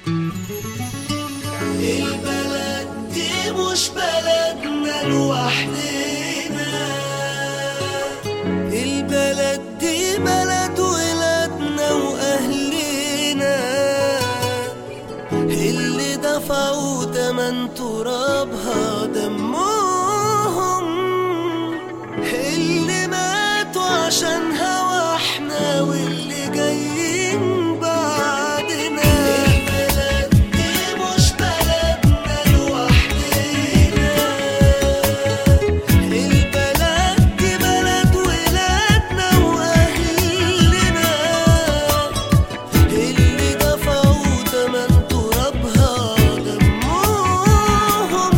البلد دي مش بلدنا لوحدنا البلد دي بلد ولادنا وأهلنا اللي دفعوا تمن ترابها دمهم اللي ماتوا عشانها واحنا واللي جايين بعدنا البلد دي مش بلدنا لوحدنا البلد دي بلد ولادنا واهلنا اللي دفعوا تمن ترابها دمهم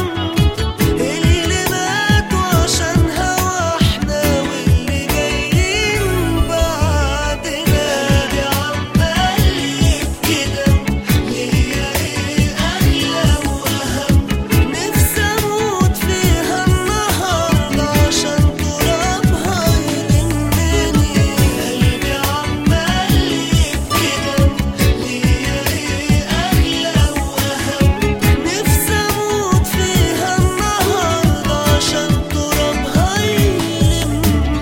اللي ماتوا عشانها واحنا واللي جايين بعدنا قلبي عمال كده ليا ايه اغلى واهم نفسي اموت فيها النهارده عشان ترابها يلمني قلبي عمال كده ليا ايه اغلى واهم نفسي اموت فيها النهارده عشان ترابها يلمني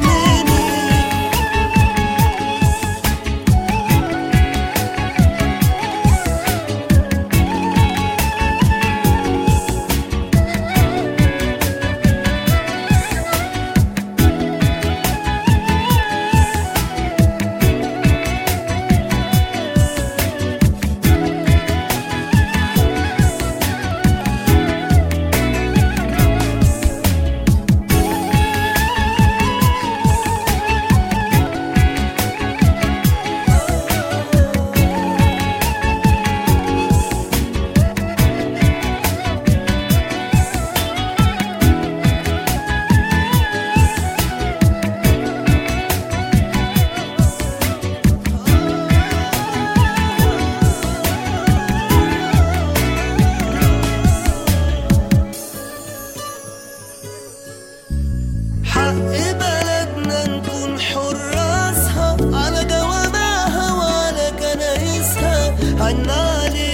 حق بلدنا نكون حراسها على جوامعها وعلى كنايسها عنا عليها